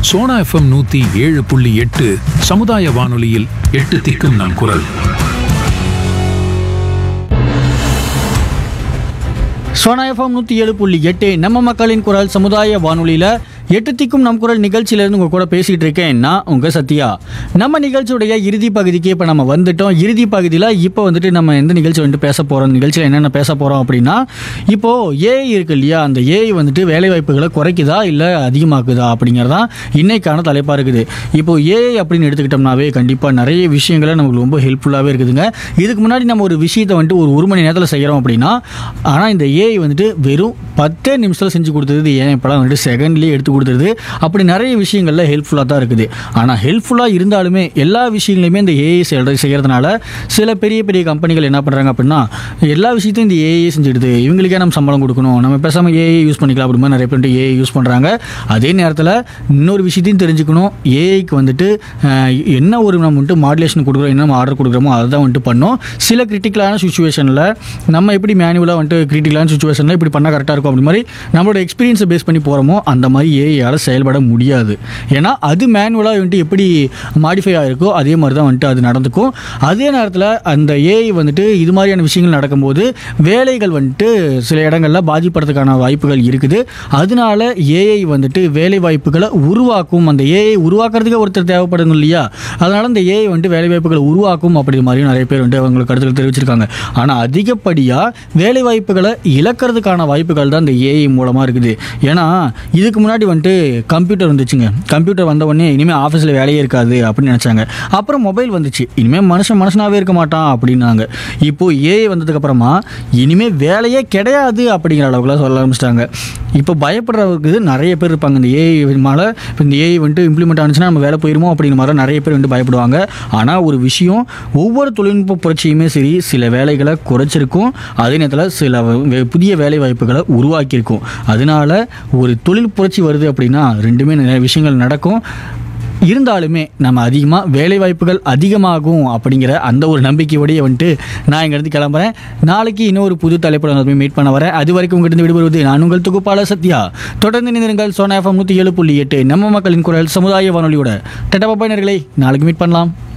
Sona FM நூத்தி ஏழு புள்ளி எட்டு சமுதாய வானொலியில் எட்டு திக்கும் நம் குரல் சோனா எஃப்எம் நூற்றி ஏழு புள்ளி எட்டு நம்ம மக்களின் குரல் சமுதாய வானொலியில் எட்டு திக்கும் நம் குரல் நிகழ்ச்சியிலேருந்து உங்கள் கூட பேசிகிட்டு இருக்கேன் நான் உங்கள் சத்யா நம்ம நிகழ்ச்சியுடைய இறுதி பகுதிக்கு இப்போ நம்ம வந்துட்டோம் இறுதி பகுதியில் இப்போ வந்துட்டு நம்ம எந்த நிகழ்ச்சி வந்துட்டு பேச போகிறோம் நிகழ்ச்சியில் என்னென்ன பேச போகிறோம் அப்படின்னா இப்போது ஏஐ இருக்கு இல்லையா அந்த ஏஐ வந்துட்டு வேலைவாய்ப்புகளை குறைக்குதா இல்லை அதிகமாக்குதா அப்படிங்கிறதான் இன்னைக்கான தலைப்பாக இருக்குது இப்போ ஏஐ அப்படின்னு எடுத்துக்கிட்டோம்னாவே கண்டிப்பாக நிறைய விஷயங்களை நமக்கு ரொம்ப ஹெல்ப்ஃபுல்லாகவே இருக்குதுங்க இதுக்கு முன்னாடி நம்ம ஒரு விஷயத்தை வந்துட்டு ஒரு ஒரு மணி நேரத்தில் செய்கிறோம் அப்படின்னா ஆனால் இந்த ஏஐ வந்துட்டு வெறும் பத்தே நிமிஷத்தில் செஞ்சு கொடுத்தது ஏன் இப்போலாம் வந்துட்டு செகண்ட்லேயே எடுத்து கொடுத்துருது அப்படி நிறைய விஷயங்களில் ஹெல்ப்ஃபுல்லாக தான் இருக்குது ஆனால் ஹெல்ப்ஃபுல்லாக இருந்தாலுமே எல்லா விஷயங்களையுமே இந்த ஏஐ செய்கிறதுனால சில பெரிய பெரிய கம்பெனிகள் என்ன பண்ணுறாங்க அப்படின்னா எல்லா விஷயத்தையும் இந்த ஏஐ செஞ்சுடுது இவங்களுக்கே நம்ம சம்பளம் கொடுக்கணும் நம்ம பேசாமல் ஏஐ யூஸ் பண்ணிக்கலாம் அப்படி மாதிரி நிறைய பேர் ஏஐ யூஸ் பண்ணுறாங்க அதே நேரத்தில் இன்னொரு விஷயத்தையும் தெரிஞ்சுக்கணும் ஏஐக்கு வந்துட்டு அஹ், என்ன ஒரு நம்ம வந்துட்டு மாடுலேஷன் கொடுக்குறோம் என்ன நம்ம ஆர்டர் கொடுக்குறோமோ அதை தான் வந்துட்டு பண்ணோம் சில கிரிட்டிக்கலான சுச்சுவேஷனில் நம்ம எப்படி மேனுவலாக வந்துட்டு கிரிட்டிக்கலான சுச்சுவேஷனில் இப்படி பண்ணால் கரெக்டாக இருக்கும் அப்படி மாதிரி நம்மளோட எக்ஸ்பீரியன்ஸை பேஸ் பண்ணி போகிறோமோ அந்த மாதிரி ஏஐயால் செயல்பட முடியாது ஏன்னா அது மேனுவலாக வந்துட்டு எப்படி மாடிஃபை ஆகிருக்கோ அதே மாதிரி தான் வந்துட்டு அது நடந்துக்கும் அதே நேரத்தில் அந்த ஏஐ வந்துட்டு இது மாதிரியான விஷயங்கள் நடக்கும்போது வேலைகள் வந்துட்டு சில இடங்களில் பாதிப்படுறதுக்கான வாய்ப்புகள் இருக்குது அதனால ஏஐ வந்துட்டு வேலை வாய்ப்புகளை உருவாக்கும் அந்த ஏஐ உருவாக்குறதுக்கு ஒருத்தர் தேவைப்படுங்க இல்லையா அதனால இந்த ஏஐ வந்துட்டு வேலை வாய்ப்புகளை உருவாக்கும் அப்படி மாதிரியும் நிறைய பேர் வந்துட்டு அவங்களுக்கு கருத்துக்கள் தெரிவிச்சிருக்காங்க ஆனால் அதிகப்படியாக வேலை வாய்ப்புகளை இழக்கிறதுக்கான வாய்ப்புகள் தான் இந்த ஏஐ மூலமாக இருக்குது ஏன்னா இதுக்கு முன்னாடி வந்துட்டு கம்ப்யூட்டர் வந்துச்சுங்க கம்ப்யூட்டர் வந்த உடனே இனிமேல் ஆஃபீஸில் வேலையே இருக்காது அப்படின்னு நினச்சாங்க அப்புறம் மொபைல் வந்துச்சு இனிமேல் மனுஷன் மனுஷனாகவே இருக்க மாட்டான் அப்படின்னாங்க இப்போது ஏஐ வந்ததுக்கப்புறமா இனிமேல் வேலையே கிடையாது அப்படிங்கிற அளவுக்குலாம் சொல்ல ஆரம்பிச்சிட்டாங்க இப்போ பயப்படுறதுக்கு நிறைய பேர் இருப்பாங்க இந்த ஏஐ மேலே இப்போ இந்த ஏஐ வந்துட்டு இம்ப்ளிமெண்ட் ஆனிச்சுன்னா நம்ம வேலை போயிருமோ அப்படிங்கிற மாதிரி நிறைய பேர் வந்துட்டு பயப்படுவாங்க ஆனால் ஒரு விஷயம் ஒவ்வொரு தொழில்நுட்ப புரட்சியுமே சரி சில வேலைகளை குறைச்சிருக்கும் அதே நேரத்தில் சில வே- புதிய வேலை வாய்ப்புகளை உருவாக்கியிருக்கும் அதனால ஒரு தொழில் புரட்சி வருது அப்படின்னா ரெண்டுமே நிறைய விஷயங்கள் நடக்கும் இருந்தாலுமே நம்ம அதிகமாக வேலை வாய்ப்புகள் அதிகமாகும் அப்படிங்கிற அந்த ஒரு நம்பிக்கையோடய வந்துட்டு நான் இங்கேருந்து கிளம்புறேன் நாளைக்கு இன்னொரு புது தலைப்புடன் நான் மீட் பண்ண வரேன் அது வரைக்கும் உங்கள்கிட்ட விடுபடுவது நான் உங்கள் தொகுப்பாளர் சத்யா தொடர்ந்து நினைந்திருங்கள் சோனா எஃப்எம் நூற்றி ஏழு புள்ளி எட்டு நம்ம மக்களின் குரல் சமுதாய வானொலியோட டட்டா பாப்பா நேயர்களே நாளைக்கு மீட் பண்ணலாம்